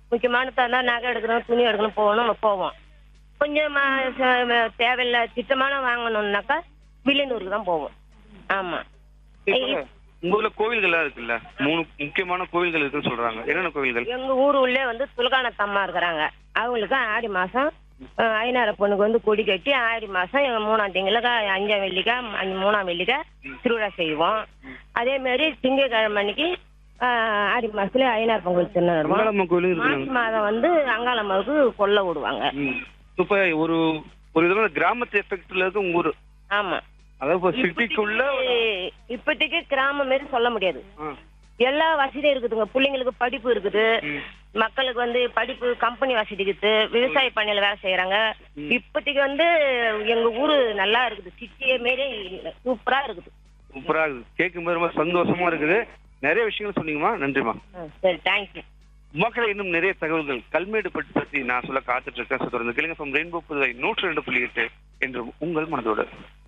முக்கியமான தந்தா நகை எடுக்கணும் துணி எடுக்கணும் போகணும் போவோம் கொஞ்சம் ம- ச- ம- தேவையில்ல திட்டமான வாங்கணும்னாக்கா வில்லியனூருக்கு தான் போவோம் ஆமா இப்ப உங்க ஊர்ல கோவில்கள்லாம் இருக்குல்ல மூணு முக்கியமான கோவில்கள் இருக்குன்னு சொல்றாங்க என்னென்ன கோவில்கள் எங்க ஊர் உள்ளே வந்து துலகானத்தம்மா இருக்கிறாங்க அவங்களுக்கு ஆடி மாசம் அஹ், ஐநாறு பொண்ணுக்கு வந்து கொடி கட்டி ஆடி மாசம் எங்க மூணாம் திங்களுக்கு அஞ்சாம் வெள்ளிக்கா அஞ்சு மூணாம் வெள்ளிக்கா திருவிழா செய்வோம் அதே மாதிரி திங்கக்கிழமை அன்னைக்கு அஹ், ஆடி மாசத்துல ஐநாறு பொங்கல் திருநாடுவோம் அங்காளம்மா கோயிலும் மாசி இருக்கு மாதம் வந்து அங்காளம்மாவுக்கு கொல்ல விடுவாங்க இப்ப ஒரு ஒரு இதுல கிராமத்து எஃபெக்ட்ல இருக்கு உங்க ஊரு ஆமா அதாவது இப்ப சிட்டிக்குள்ள இப்போதைக்கு- இப்போதைக்கு கிராமம் மாரி சொல்ல முடியாது ஆ. எல்லா வசதியும் இருக்குதுங்க பிள்ளைங்களுக்கு படிப்பு இருக்குது ம். மக்களுக்கு வந்து படிப்பு கம்பெனி வசதி இருக்குது விவசாய பண்ணையில வேலை செய்யறாங்க இப்போதைக்கு வந்து எங்க ஊரு நல்லா இருக்குது சிட்டியே மாரி சூப்பரா இருக்குது சூப்பரா இருக்குது கேட்கும்போது ரொம்ப சந்தோஷமா இருக்குது நிறைய விஷயங்கள் சொன்னீங்கம்மா நன்றிம்மா ஆ, சரி தேங்க்யூ மக்களை இன்னும் நிறைய தகவல்கள் கல்மேடு பற்றி பற்றி நான் சொல்ல காத்துட்டு இருக்கேன் தொடர்ந்து கேளுங்க ஃப்ரம் ரெயின்போ புதுவை நூற்றி ரெண்டு புள்ளி எட்டு என்று உங்கள் மனதோடு